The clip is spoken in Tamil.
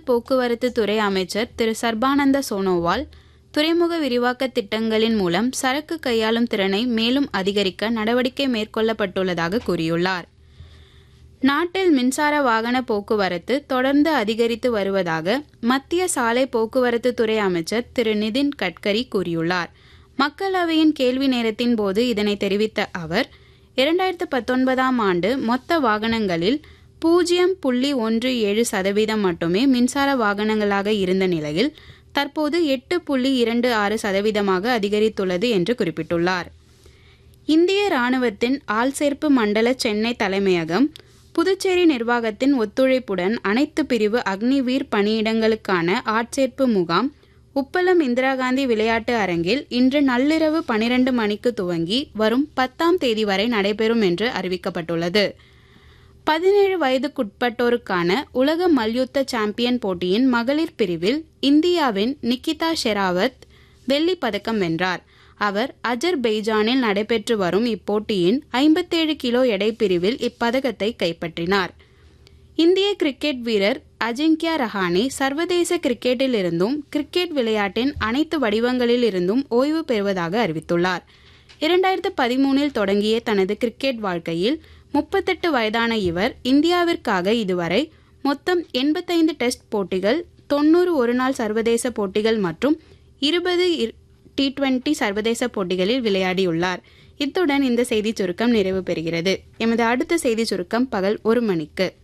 கப்பல் போக்குவரத்து துறை அமைச்சர் திரு சர்பானந்த சோனோவால் துறைமுக விரிவாக்க திட்டங்களின் மூலம் சரக்கு கையாளும் திறனை மேலும் அதிகரிக்க நடவடிக்கை மேற்கொள்ளப்பட்டுள்ளதாக கூறியுள்ளார் நாட்டில் மின்சார வாகன போக்குவரத்து தொடர்ந்து அதிகரித்து வருவதாக மத்திய சாலை போக்குவரத்து துறை அமைச்சர் திரு நிதின் கட்கரி கூறியுள்ளார் மக்களவையின் கேள்வி நேரத்தின் போது இதனை தெரிவித்த அவர் இரண்டாயிரத்து பத்தொன்பதாம் ஆண்டு மொத்த வாகனங்களில் பூஜ்ஜியம் புள்ளி ஒன்று ஏழு சதவீதம் மட்டுமே மின்சார வாகனங்களாக இருந்த நிலையில் தற்போது எட்டு புள்ளி இரண்டு ஆறு சதவீதமாக அதிகரித்துள்ளது என்று குறிப்பிட்டுள்ளார் இந்திய ராணுவத்தின் ஆள்சேர்ப்பு மண்டல சென்னை தலைமையகம் புதுச்சேரி நிர்வாகத்தின் ஒத்துழைப்புடன் அனைத்து பிரிவு அக்னிவீர் பணியிடங்களுக்கான ஆட்சேர்ப்பு முகாம் உப்பளம் இந்திரா காந்தி விளையாட்டு அரங்கில் இன்று நள்ளிரவு பனிரெண்டு மணிக்கு துவங்கி வரும் பத்தாம் தேதி வரை நடைபெறும் என்று அறிவிக்கப்பட்டுள்ளது பதினேழு வயதுக்குட்பட்டோருக்கான உலக மல்யுத்த சாம்பியன் போட்டியின் மகளிர் பிரிவில் இந்தியாவின் நிக்கிதா ஷெராவத் வெள்ளிப் பதக்கம் வென்றார் அவர் அஜர்பெய்ஜானில் நடைபெற்று வரும் இப்போட்டியின் ஐம்பத்தேழு கிலோ எடை பிரிவில் இப்பதக்கத்தை கைப்பற்றினார் இந்திய கிரிக்கெட் வீரர் அஜிங்கியா ரஹானே சர்வதேச கிரிக்கெட்டில் இருந்தும் கிரிக்கெட் விளையாட்டின் அனைத்து வடிவங்களில் இருந்தும் ஓய்வு பெறுவதாக அறிவித்துள்ளார் இரண்டாயிரத்து பதிமூனில் தொடங்கிய தனது கிரிக்கெட் வாழ்க்கையில் முப்பத்தெட்டு வயதான இவர் இந்தியாவிற்காக இதுவரை மொத்தம் எண்பத்தைந்து டெஸ்ட் போட்டிகள் தொண்ணூறு ஒருநாள் சர்வதேச போட்டிகள் மற்றும் இருபது டி டுவெண்டி சர்வதேச போட்டிகளில் விளையாடியுள்ளார் இத்துடன் இந்த செய்திச் சுருக்கம் நிறைவு பெறுகிறது எமது அடுத்த செய்திச் சுருக்கம் பகல் ஒரு மணிக்கு